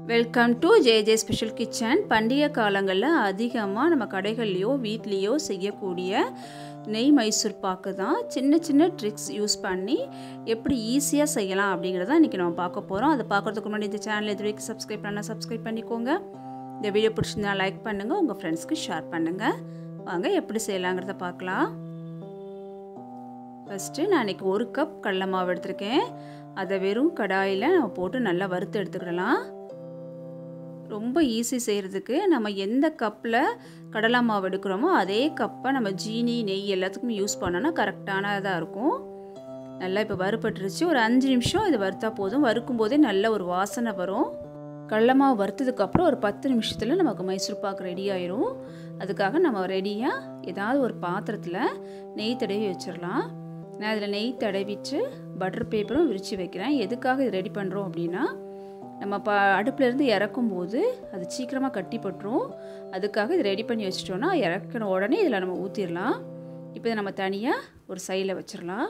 welcome to J J special kitchen பண்டிகை காலங்களில் அதிகமாக நம்ம கடைகள்லையோ வீட்லேயோ செய்யக்கூடிய நெய் மைசூர் பாக்கு தான் சின்ன சின்ன ட்ரிக்ஸ் யூஸ் பண்ணி எப்படி ஈஸியாக செய்யலாம் அப்படிங்கிறத இன்றைக்கி நம்ம பார்க்க போகிறோம் அதை பார்க்குறதுக்கு முன்னாடி இந்த சேனல் இது வரைக்கும் சப்ஸ்கிரைப் பண்ணால் சப்ஸ்கிரைப் பண்ணிக்கோங்க இந்த வீடியோ பிடிச்சிருந்தா லைக் பண்ணுங்கள் உங்கள் ஃப்ரெண்ட்ஸ்க்கு ஷேர் பண்ணுங்கள் வாங்க எப்படி செய்யலாங்கிறத பார்க்கலாம் ஃபஸ்ட்டு நான் இன்றைக்கி ஒரு கப் கடல மாவு எடுத்திருக்கேன் அதை வெறும் கடாயில் நம்ம போட்டு நல்லா வறுத்து எடுத்துக்கிடலாம் ரொம்ப ஈஸி செய்கிறதுக்கு நம்ம எந்த கப்பில் கடலை மாவு எடுக்கிறோமோ அதே கப்பை நம்ம ஜீனி நெய் எல்லாத்துக்கும் யூஸ் பண்ணோன்னா கரெக்டானதாக இருக்கும் நல்லா இப்போ வறுப்பட்டுருச்சு ஒரு அஞ்சு நிமிஷம் இது வறுத்தா போதும் வறுக்கும் போதே நல்ல ஒரு வாசனை வரும் கடல மாவு வறுத்ததுக்கப்புறம் ஒரு பத்து நிமிஷத்தில் நமக்கு மைசூர் பாக்கு ரெடி ஆயிரும் அதுக்காக நம்ம ரெடியாக ஏதாவது ஒரு பாத்திரத்தில் நெய் தடவி வச்சிடலாம் நான் அதில் நெய் தடவிட்டு பட்டர் பேப்பரும் விரித்து வைக்கிறேன் எதுக்காக இது ரெடி பண்ணுறோம் அப்படின்னா நம்ம ப அடுப்புலேருந்து இறக்கும் போது அது சீக்கிரமாக கட்டி பட்டுரும் அதுக்காக இது ரெடி பண்ணி வச்சிட்டோன்னா இறக்கின உடனே இதில் நம்ம ஊற்றிடலாம் இப்போ இதை நம்ம தனியாக ஒரு சைடில் வச்சிடலாம்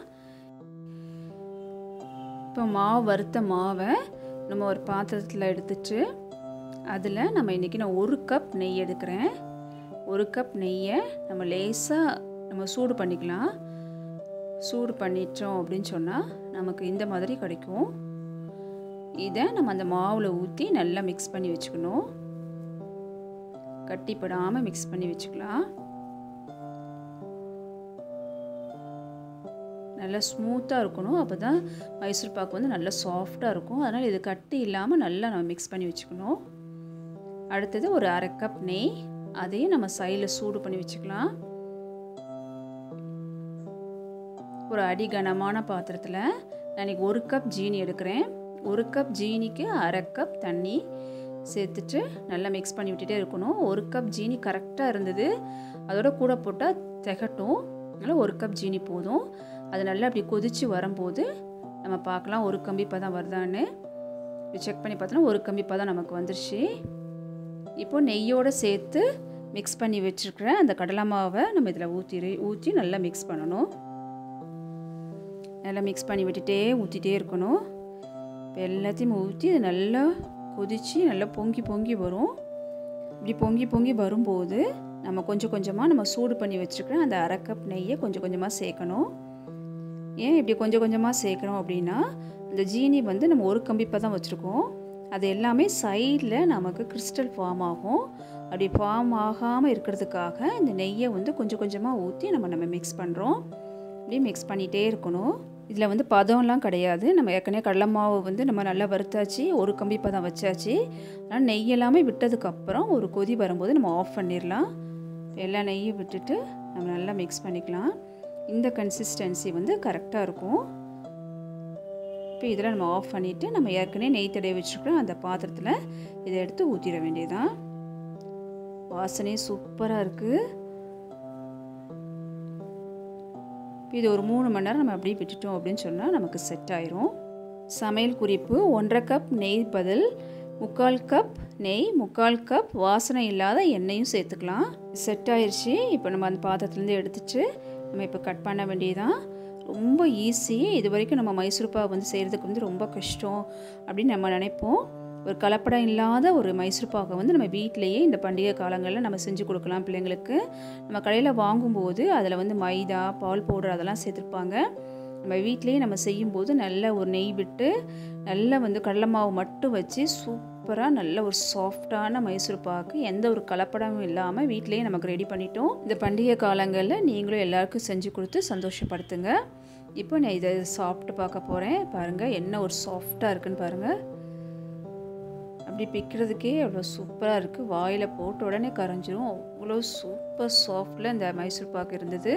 இப்போ மாவு வறுத்த மாவை நம்ம ஒரு பாத்திரத்தில் எடுத்துட்டு அதில் நம்ம இன்றைக்கி நான் ஒரு கப் நெய் எடுக்கிறேன் ஒரு கப் நெய்யை நம்ம லேசாக நம்ம சூடு பண்ணிக்கலாம் சூடு பண்ணிட்டோம் அப்படின்னு சொன்னால் நமக்கு இந்த மாதிரி கிடைக்கும் இதை நம்ம அந்த மாவில் ஊற்றி நல்லா மிக்ஸ் பண்ணி வச்சுக்கணும் கட்டிப்படாமல் மிக்ஸ் பண்ணி வச்சுக்கலாம் நல்லா ஸ்மூத்தாக இருக்கணும் அப்போ தான் மைசூர் பாக்கு வந்து நல்லா சாஃப்டாக இருக்கும் அதனால் இது கட்டி இல்லாமல் நல்லா நம்ம மிக்ஸ் பண்ணி வச்சுக்கணும் அடுத்தது ஒரு அரை கப் நெய் அதையும் நம்ம சைடில் சூடு பண்ணி வச்சுக்கலாம் ஒரு அடி கனமான பாத்திரத்தில் நான் இன்றைக்கி ஒரு கப் ஜீனி எடுக்கிறேன் ஒரு கப் ஜீனிக்கு அரை கப் தண்ணி சேர்த்துட்டு நல்லா மிக்ஸ் பண்ணி விட்டுட்டே இருக்கணும் ஒரு கப் ஜீனி கரெக்டாக இருந்தது அதோட கூட போட்டால் திகட்டும் அதனால் ஒரு கப் ஜீனி போதும் அது நல்லா அப்படி கொதித்து வரும்போது நம்ம பார்க்கலாம் ஒரு கம்பி பதம் வருதான்னு செக் பண்ணி பார்த்தோன்னா ஒரு கம்பி பதம் நமக்கு வந்துருச்சு இப்போது நெய்யோடு சேர்த்து மிக்ஸ் பண்ணி வச்சுருக்கிற அந்த கடலை மாவை நம்ம இதில் ஊற்றி ஊற்றி நல்லா மிக்ஸ் பண்ணணும் நல்லா மிக்ஸ் பண்ணி விட்டுட்டே ஊற்றிட்டே இருக்கணும் இப்போ எல்லாத்தையும் ஊற்றி அது நல்லா கொதித்து நல்லா பொங்கி பொங்கி வரும் இப்படி பொங்கி பொங்கி வரும்போது நம்ம கொஞ்சம் கொஞ்சமாக நம்ம சூடு பண்ணி வச்சுருக்கிற அந்த அரை கப் நெய்யை கொஞ்சம் கொஞ்சமாக சேர்க்கணும் ஏன் இப்படி கொஞ்சம் கொஞ்சமாக சேர்க்கணும் அப்படின்னா அந்த ஜீனி வந்து நம்ம ஒரு கம்பிப்பை தான் வச்சுருக்கோம் அது எல்லாமே சைடில் நமக்கு கிறிஸ்டல் ஃபார்ம் ஆகும் அப்படி ஃபார்ம் ஆகாமல் இருக்கிறதுக்காக இந்த நெய்யை வந்து கொஞ்சம் கொஞ்சமாக ஊற்றி நம்ம நம்ம மிக்ஸ் பண்ணுறோம் இப்படி மிக்ஸ் பண்ணிகிட்டே இருக்கணும் இதில் வந்து பதம்லாம் கிடையாது நம்ம ஏற்கனவே கடலை மாவு வந்து நம்ம நல்லா வறுத்தாச்சு ஒரு கம்பி பதம் வச்சாச்சு ஆனால் நெய் எல்லாமே விட்டதுக்கப்புறம் ஒரு கொதி வரும்போது நம்ம ஆஃப் பண்ணிடலாம் எல்லா நெய்யும் விட்டுட்டு நம்ம நல்லா மிக்ஸ் பண்ணிக்கலாம் இந்த கன்சிஸ்டன்சி வந்து கரெக்டாக இருக்கும் இப்போ இதில் நம்ம ஆஃப் பண்ணிவிட்டு நம்ம ஏற்கனவே நெய் தடவை வச்சுருக்கோம் அந்த பாத்திரத்தில் இதை எடுத்து ஊற்றிட வேண்டியதான் வாசனையும் சூப்பராக இருக்குது இது ஒரு மூணு மணி நேரம் நம்ம அப்படியே விட்டுட்டோம் அப்படின்னு சொன்னால் நமக்கு செட் ஆயிரும் சமையல் குறிப்பு ஒன்றரை கப் நெய் பதில் முக்கால் கப் நெய் முக்கால் கப் வாசனை இல்லாத எண்ணெயும் சேர்த்துக்கலாம் செட் ஆயிடுச்சு இப்போ நம்ம அந்த பாத்திரத்துலேருந்து எடுத்துட்டு நம்ம இப்போ கட் பண்ண வேண்டியதான் ரொம்ப ஈஸி இது வரைக்கும் நம்ம மைசூர் பாவு வந்து செய்கிறதுக்கு வந்து ரொம்ப கஷ்டம் அப்படின்னு நம்ம நினைப்போம் ஒரு கலப்படம் இல்லாத ஒரு மைசூர் பாக்கை வந்து நம்ம வீட்டிலையே இந்த பண்டிகை காலங்களில் நம்ம செஞ்சு கொடுக்கலாம் பிள்ளைங்களுக்கு நம்ம கடையில் வாங்கும்போது அதில் வந்து மைதா பால் பவுடர் அதெல்லாம் சேர்த்துருப்பாங்க நம்ம வீட்டிலேயே நம்ம செய்யும்போது நல்ல ஒரு நெய் விட்டு நல்லா வந்து கடலை மாவு மட்டும் வச்சு சூப்பராக நல்ல ஒரு சாஃப்டான மைசூர் பாக்கு எந்த ஒரு கலப்படமும் இல்லாமல் வீட்டிலேயே நமக்கு ரெடி பண்ணிட்டோம் இந்த பண்டிகை காலங்களில் நீங்களும் எல்லாருக்கும் செஞ்சு கொடுத்து சந்தோஷப்படுத்துங்க இப்போ நான் இதை சாப்பிட்டு பார்க்க போகிறேன் பாருங்கள் என்ன ஒரு சாஃப்டாக இருக்குன்னு பாருங்கள் அப்படி பிக்கிறதுக்கே அவ்வளோ சூப்பராக இருக்குது வாயில் போட்ட உடனே கரைஞ்சிரும் அவ்வளோ சூப்பர் சாஃப்டில் இந்த மைசூர் பாக்கு இருந்தது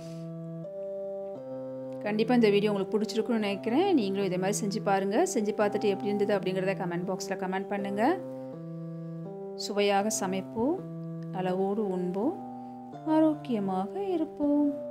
கண்டிப்பாக இந்த வீடியோ உங்களுக்கு பிடிச்சிருக்குன்னு நினைக்கிறேன் நீங்களும் இதே மாதிரி செஞ்சு பாருங்கள் செஞ்சு பார்த்துட்டு எப்படி இருந்தது அப்படிங்கிறத கமெண்ட் பாக்ஸில் கமெண்ட் பண்ணுங்கள் சுவையாக சமைப்போம் அளவோடு உண்போம் ஆரோக்கியமாக இருப்போம்